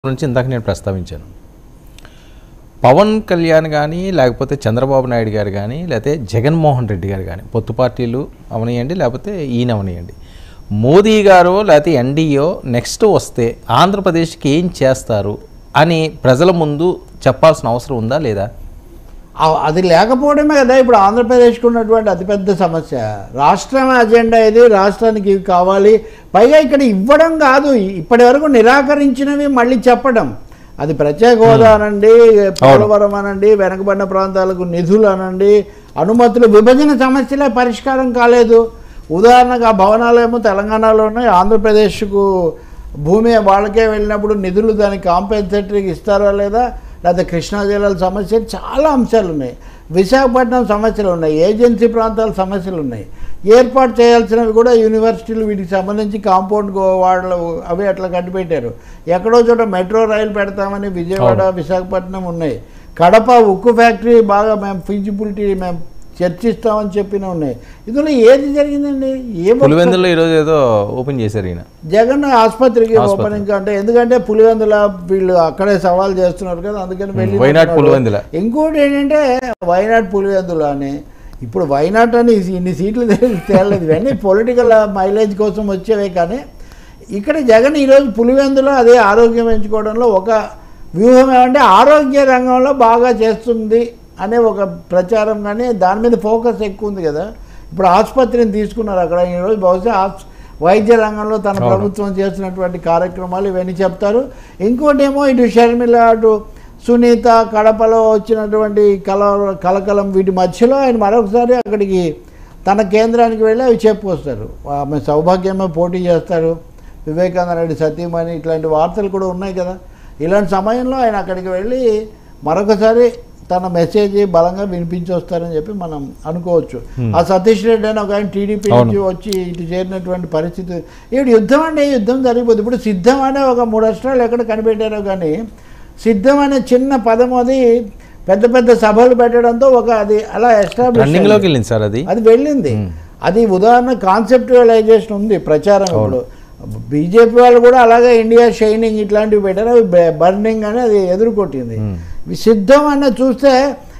గురించి ఇందాక నేను ప్రస్తావించాను పవన్ కళ్యాణ్ కానీ లేకపోతే చంద్రబాబు నాయుడు గారు కానీ లేకపోతే జగన్మోహన్ రెడ్డి గారు కానీ పొత్తు పార్టీలు అవనియండి లేకపోతే ఈయన అవనియండి మోదీ గారు లేకపోతే ఎన్డీఓ నెక్స్ట్ వస్తే ఆంధ్రప్రదేశ్కి ఏం చేస్తారు అని ప్రజల ముందు చెప్పాల్సిన అవసరం ఉందా లేదా ఆ- అది లేకపోవడమే కదా ఇప్పుడు ఆంధ్రప్రదేశ్కి ఉన్నటువంటి అతిపెద్ద సమస్య రాష్ట్రం అజెండా ఇది రాష్ట్రానికి ఇవి కావాలి పైగా ఇక్కడ ఇవ్వడం కాదు ఇప్పటి వరకు నిరాకరించినవి మళ్ళీ చెప్పడం అది ప్రత్యేక హోదా అనండి పోలవరం అనండి వెనకబడిన ప్రాంతాలకు నిధులు అనండి అనుమతులు విభజన సమస్యలే పరిష్కారం కాలేదు ఉదాహరణకు ఆ భవనాలేమో తెలంగాణలో ఉన్నాయి ఆంధ్రప్రదేశ్కు భూమి వాళ్ళకే వెళ్ళినప్పుడు నిధులు దానికి కాంపెన్సేటరీకి ఇస్తారా లేదా లేకపోతే కృష్ణా జిల్లాల సమస్యలు చాలా అంశాలు ఉన్నాయి విశాఖపట్నం సమస్యలు ఉన్నాయి ఏజెన్సీ ప్రాంతాల సమస్యలు ఉన్నాయి ఏర్పాటు చేయాల్సినవి కూడా యూనివర్సిటీలు వీటికి సంబంధించి కాంపౌండ్ గో- వాళ్ళు అవి అట్లా కట్టిపెట్టారు ఎక్కడో చోట మెట్రో రైలు పెడతామని విజయవాడ విశాఖపట్నం ఉన్నాయి కడప ఉక్కు ఫ్యాక్టరీ బాగా మేము ఫీజిబిలిటీ మేము చర్చిస్తామని చెప్పిన ఉన్నాయి ఇందులో ఏది జరిగిందండి ఏ ఒక్క- పులివెందులో ఈరోజు ఏదో ఓపెన్ చేశారు ఈయన జగన్ ఆసుపత్రికి ఆసుపత్రి. ఓపెనింగ్ అంటే ఎందుకంటే పులివెందుల వీళ్ళు అక్కడే సవాల్ చేస్తున్నారు కదా అందుకని వెళ్ళి వైనాడ్ పులివెందుల. ఇంకోటి ఏంటంటే వైనాడ్ పులివెందుల అని ఇప్పుడు వైనాడ్ అని ఇన్ని సీట్లు తెలి- తేలలేదు ఇవన్నీ పొలిటికల్ మైలేజ్ కోసం వచ్చేవే కానీ ఇక్కడ జగన్ ఈరోజు పులివెందులో అదే ఆరోగ్యం పెంచుకోవడంలో ఒక వ్యూహం ఏమంటే ఆరోగ్య రంగంలో బాగా చేస్తుంది అనే ఒక ప్రచారం కానీ దాని మీద ఫోకస్ ఎక్కువ ఉంది కదా ఇప్పుడు ఆసుపత్రిని తీసుకున్నారు అక్కడ ఈరోజు బహుశా ఆస్- వైద్య రంగంలో తన అవును. ప్రభుత్వం చేసినటువంటి కార్యక్రమాలు ఇవన్నీ చెప్తారు ఇంకోటి ఏమో ఇటు షర్మిల అటు సునీత కడపలో వచ్చినటువంటి కల కలకలం వీటి మధ్యలో ఆయన మరొకసారి అక్కడికి తన కేంద్రానికి వెళ్ళి అవి చెప్పుకొస్తారు ఆమె సౌభాగ్యమే పోటీ చేస్తారు వివేకానంద రెడ్డి సతీమణి ఇట్లాంటి వార్తలు కూడా ఉన్నాయి కదా ఇలాంటి సమయంలో ఆయన అక్కడికి వెళ్ళి మరొకసారి తన మెసేజ్ బలంగా వినిపించి వస్తారని చెప్పి మనం అనుకోవచ్చు ఆ సతీష్ రెడ్డి అని ఒక ఆయన టీడీపీ నుంచి వచ్చి ఇటు చేరినటువంటి పరిస్థితి ఇప్పుడు యుద్ధం అంటే యుద్ధం జరిగిపోతుంది ఇప్పుడు సిద్ధం అనే ఒక మూడు అక్షరాలు ఎక్కడ కనిపెట్టారో కానీ సిద్ధం అనే చిన్న పదం అది పెద్ద పెద్ద సభలు పెట్టడంతో ఒక అది అలా ఎస్టాబ్లిష్ రన్నింగ్లోకి వెళ్ళింది సార్ అది అది వెళ్ళింది అది ఉదాహరణ కాన్సెప్టువలైజేషన్ ఉంది ప్రచారం ఇప్పుడు బీజేపీ వాళ్ళు కూడా అలాగే ఇండియా షైనింగ్ ఇట్లాంటివి పెట్టారు అవి బర్నింగ్ అని అది ఎదుర్కొట్టింది ఇవి సిద్ధం అన్న చూస్తే